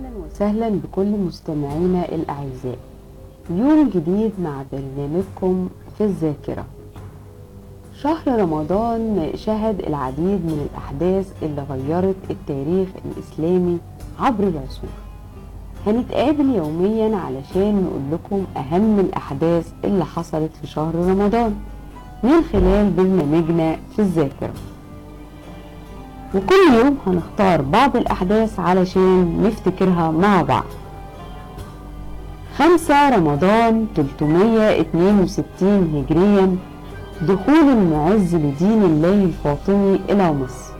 أهلا وسهلا بكل مستمعينا الأعزاء يوم جديد مع برنامجكم في الذاكرة شهر رمضان شهد العديد من الأحداث اللي غيرت التاريخ الإسلامي عبر العصور هنتقابل يوميا علشان نقول لكم أهم الأحداث اللي حصلت في شهر رمضان من خلال برنامجنا في الذاكرة وكل يوم هنختار بعض الأحداث علشان نفتكرها مع بعض خمسة رمضان 362 هجريا دخول المعز لدين الله الفاطمي إلى مصر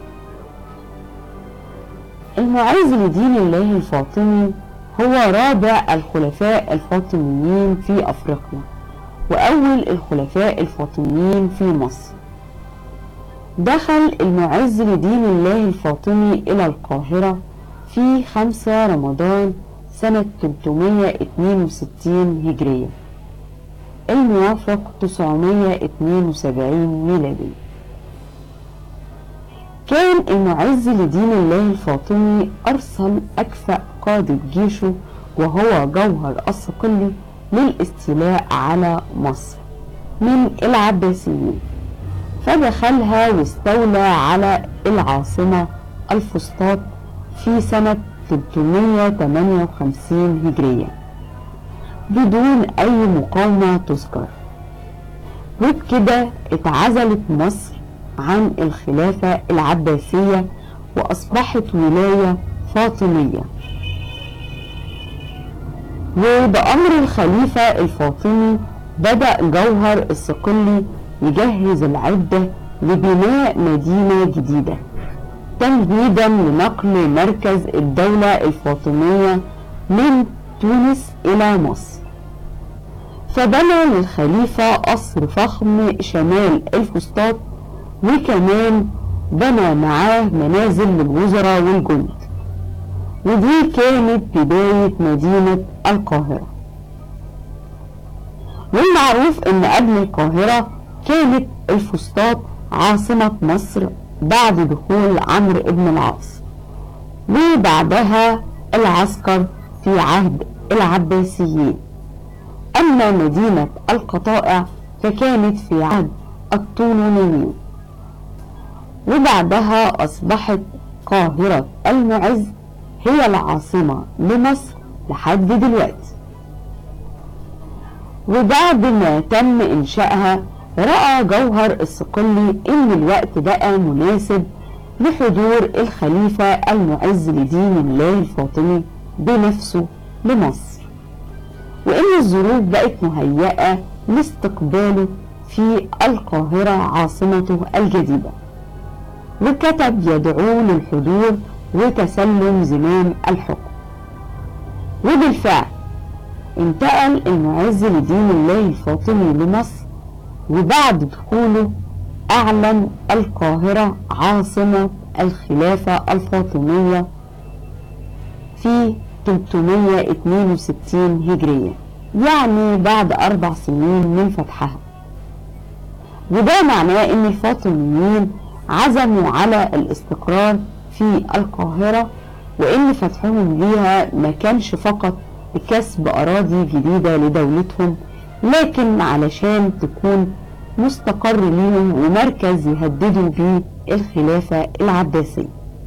المعز لدين الله الفاطمي هو رابع الخلفاء الفاطميين في أفريقيا وأول الخلفاء الفاطميين في مصر دخل المعز لدين الله الفاطمي إلى القاهرة في 5 رمضان سنة 362 هجرية الموافق 972 ميلادي كان المعز لدين الله الفاطمي أرسل أكفأ قادة جيشه وهو جوهر الصقلي للاستيلاء على مصر من العباسيين فدخلها واستولى على العاصمة الفسطاط في سنة 358 هجرية بدون أي مقاومة تذكر وبكده اتعزلت مصر عن الخلافة العباسية وأصبحت ولاية فاطمية وبأمر الخليفة الفاطمي بدأ جوهر الصقلي يجهز العدة لبناء مدينة جديدة تمهيدا لنقل مركز الدولة الفاطمية من تونس إلى مصر فبنى للخليفة قصر فخم شمال الفسطاط وكمان بنى معاه منازل للوزراء والجند ودي كانت بداية مدينة القاهرة والمعروف ان قبل القاهرة كانت الفسطاط عاصمة مصر بعد دخول عمرو بن العاص وبعدها العسكر في عهد العباسيين أما مدينة القطائع فكانت في عهد الطولونيين وبعدها أصبحت قاهرة المعز هي العاصمة لمصر لحد دلوقتي وبعد ما تم إنشائها رأى جوهر الصقلي إن الوقت بقى مناسب لحضور الخليفة المعز لدين الله الفاطمي بنفسه لمصر وإن الظروف بقت مهيئة لاستقباله في القاهرة عاصمته الجديدة وكتب يدعو للحضور وتسلم زمام الحكم وبالفعل انتقل المعز لدين الله الفاطمي لمصر وبعد دخوله أعلن القاهرة عاصمة الخلافة الفاطمية في 362 هجرية يعني بعد أربع سنين من فتحها وده معناه إن الفاطميين عزموا على الاستقرار في القاهرة وإن فتحهم ليها ما كانش فقط لكسب أراضي جديدة لدولتهم لكن علشان تكون مستقر ليهم ومركز يهددوا بيه الخلافة العباسية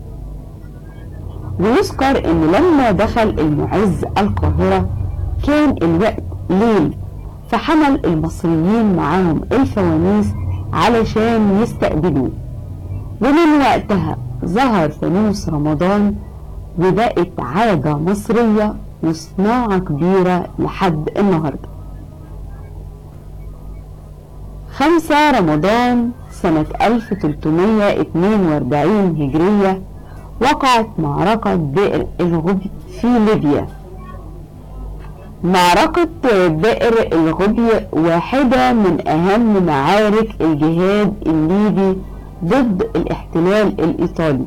ويذكر ان لما دخل المعز القاهرة كان الوقت ليل فحمل المصريين معاهم الفوانيس علشان يستقبلوه ومن وقتها ظهر فانوس رمضان وبقت عادة مصرية وصناعة كبيرة لحد النهارده خمسة رمضان سنة 1342 هجرية وقعت معركة بئر الغبي في ليبيا معركة بئر الغبي واحدة من أهم معارك الجهاد الليبي ضد الاحتلال الإيطالي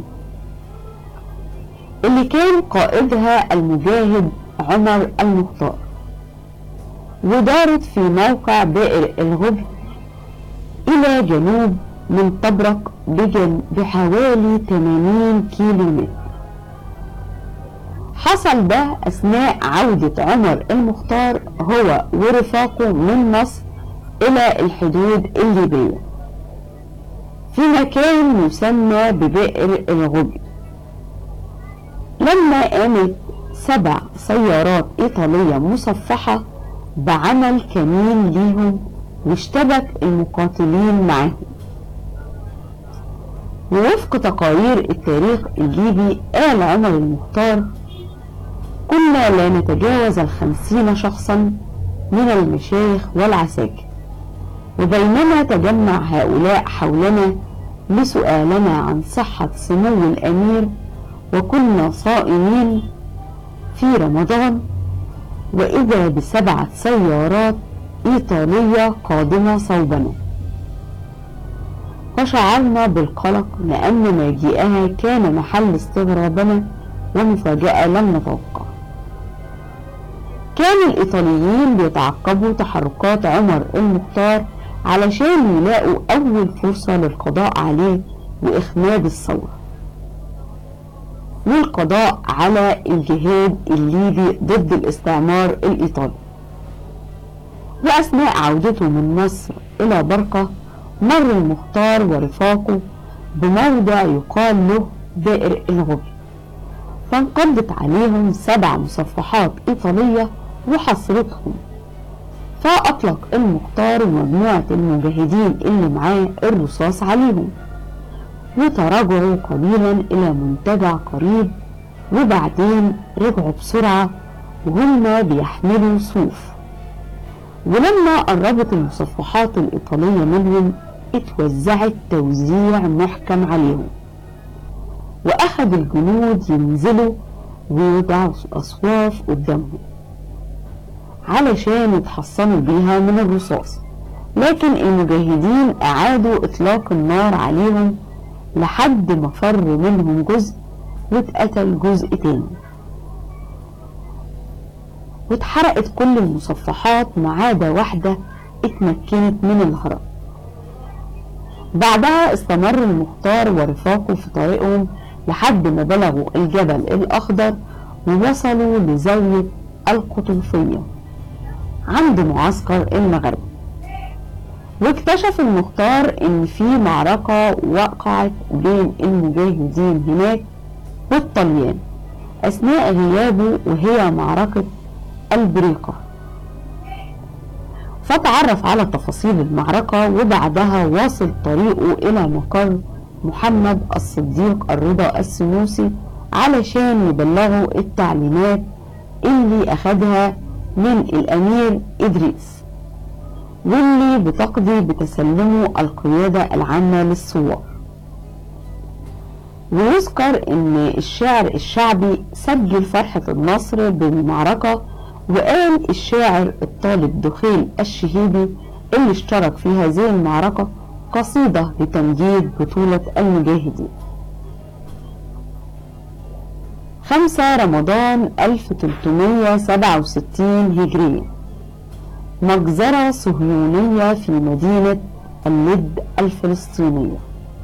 اللي كان قائدها المجاهد عمر المختار ودارت في موقع بئر الغبي إلى جنوب من طبرق بجن بحوالي 80 كيلو متر حصل ده أثناء عودة عمر المختار هو ورفاقه من مصر إلى الحدود الليبية في مكان يسمى ببئر الغبي لما قامت سبع سيارات إيطالية مصفحة بعمل كمين ليهم واشتبك المقاتلين معهم ووفق تقارير التاريخ الليبي قال عمر المختار كنا لا نتجاوز الخمسين شخصا من المشايخ والعساكر وبينما تجمع هؤلاء حولنا لسؤالنا عن صحة سمو الأمير وكنا صائمين في رمضان وإذا بسبعة سيارات إيطالية قادمة صوبنا فشعرنا بالقلق لأن مجيئها كان محل استغرابنا ومفاجأة لم نتوقع كان الإيطاليين بيتعقبوا تحركات عمر المختار علشان يلاقوا أول فرصة للقضاء عليه وإخماد الثورة والقضاء على الجهاد الليبي ضد الاستعمار الإيطالي وأثناء عودته من مصر إلى برقة مر المختار ورفاقه بموضع يقال له بئر الغبي فانقضت عليهم سبع مصفحات إيطالية وحصرتهم فأطلق المختار ومجموعة المجاهدين اللي معاه الرصاص عليهم وتراجعوا قليلا إلى منتجع قريب وبعدين رجعوا بسرعة وهم بيحملوا صوف ولما قربت المصفحات الإيطالية منهم اتوزعت توزيع محكم عليهم وأخذ الجنود ينزلوا ويوضعوا أصواف قدامهم علشان يتحصنوا بيها من الرصاص لكن المجاهدين أعادوا إطلاق النار عليهم لحد ما فر منهم جزء واتقتل جزء تاني واتحرقت كل المصفحات ما عدا واحدة اتمكنت من الهرب بعدها استمر المختار ورفاقه في طريقهم لحد ما بلغوا الجبل الأخضر ووصلوا لزاوية القطوفية عند معسكر المغرب واكتشف المختار ان في معركة وقعت بين المجاهدين هناك والطليان اثناء غيابه وهي معركة البريقة فتعرف على تفاصيل المعركة وبعدها واصل طريقه الى مقر محمد الصديق الرضا السنوسي علشان يبلغه التعليمات اللي اخدها من الامير ادريس واللي بتقضي بتسلمه القيادة العامة للثوار ويذكر ان الشعر الشعبي سجل فرحة النصر بالمعركة وقال الشاعر الطالب دخيل الشهيدي اللي اشترك في هذه المعركة قصيدة لتمجيد بطولة المجاهدين خمسة رمضان 1367 هجرية مجزرة صهيونية في مدينة اللد الفلسطينية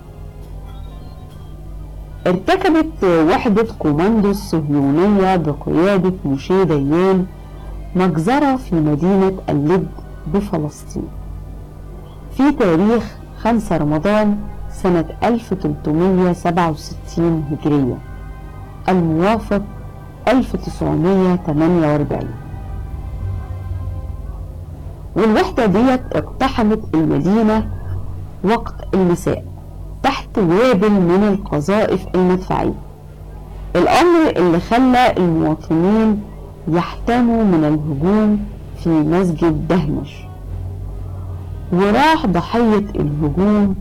ارتكبت وحدة كوماندو الصهيونية بقيادة موشي ديان مجزرة في مدينة اللد بفلسطين في تاريخ 5 رمضان سنة 1367 هجرية الموافق 1948 والوحدة ديت اقتحمت المدينة وقت المساء تحت وابل من القذائف المدفعية الأمر اللي خلى المواطنين يحتموا من الهجوم في مسجد دهمش وراح ضحية الهجوم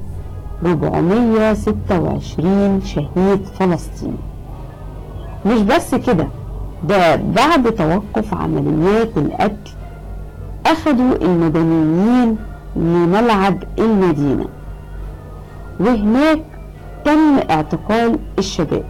426 شهيد فلسطيني مش بس كده ده بعد توقف عمليات القتل أخدوا المدنيين لملعب المدينة وهناك تم اعتقال الشباب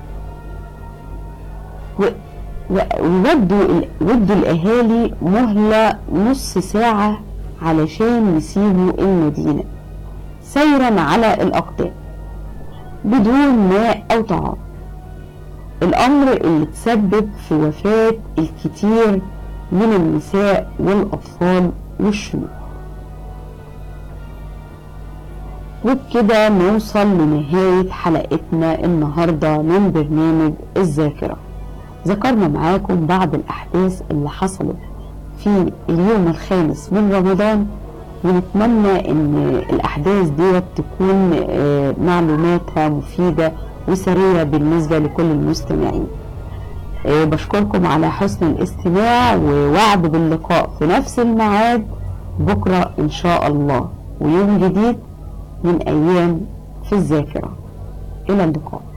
وودوا ودوا الأهالي مهلة نص ساعة علشان يسيبوا المدينة سيرا على الأقدام بدون ماء أو طعام الأمر اللي تسبب في وفاة الكثير من النساء والأطفال والشيوخ وبكده نوصل لنهاية حلقتنا النهاردة من برنامج الذاكرة ذكرنا معاكم بعض الأحداث اللي حصلت في اليوم الخامس من رمضان ونتمنى ان الأحداث دي تكون معلوماتها مفيدة وسرية بالنسبة لكل المستمعين بشكركم على حسن الاستماع ووعد باللقاء في نفس الميعاد بكرة إن شاء الله ويوم جديد من أيام في الذاكرة إلى اللقاء